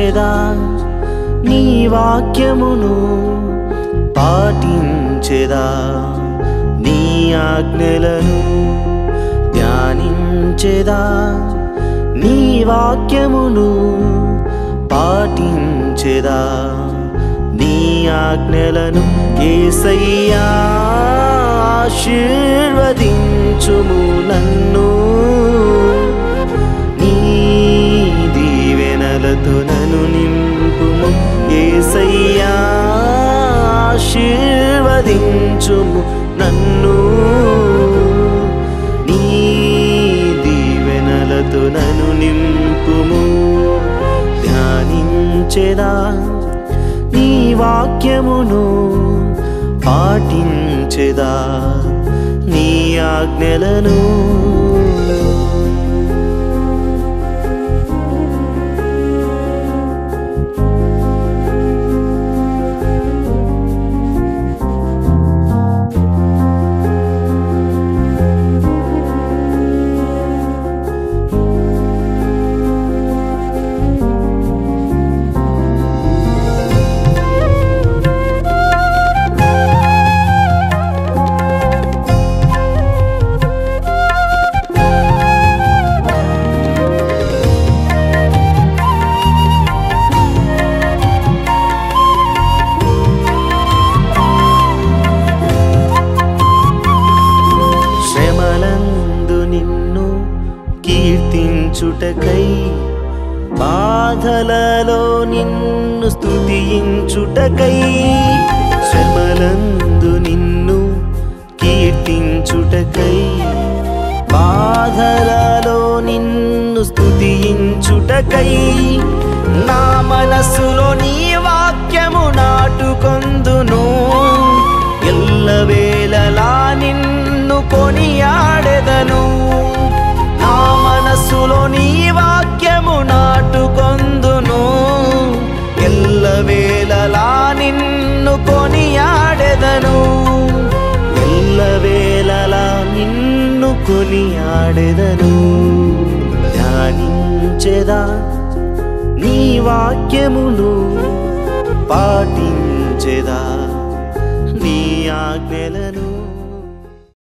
ధ్యానించెదా నీ వాక్యమును పాటించెదా నీ ఆజ్ఞలను ధ్యానించెదా నీ వాక్యమును పాటించెదా నీ ఆజ్ఞలను ఏసయ్యా ఆశీర్వదించుము నన్ను నీ దీవెనలతో నన్ను నింపుము ఏసయ్యా ఆశీర్వదించుము నన్ను నీ దీవెనలతో నన్ను నింపుము ధ్యానించెదా నీ వాక్యమును పాటించెదా నీ ఆజ్ఞలను శ్రమలందు నిన్ను కీర్తించుటకై బాధలలో నిన్ను స్తుతించుటకై శ్రమలందు నిన్ను కీర్తించుటకై బాధలలో నిన్ను స్తుతించుటకై నా మనస్సులో నీ వాక్యము నాటుకొందును ఎల్లవేళలా నిన్ను కొనియాడెదను నా మనస్సులో నీ వాక్యము నాటుకొందును ఎల్లవేళలా నిన్ను కొనియాడెదను ఎల్లవేళలా నిన్ను కొనియాడెదను ధ్యానించెదా నీ వాక్యమును పాటించెదా నీ ఆజ్ఞలను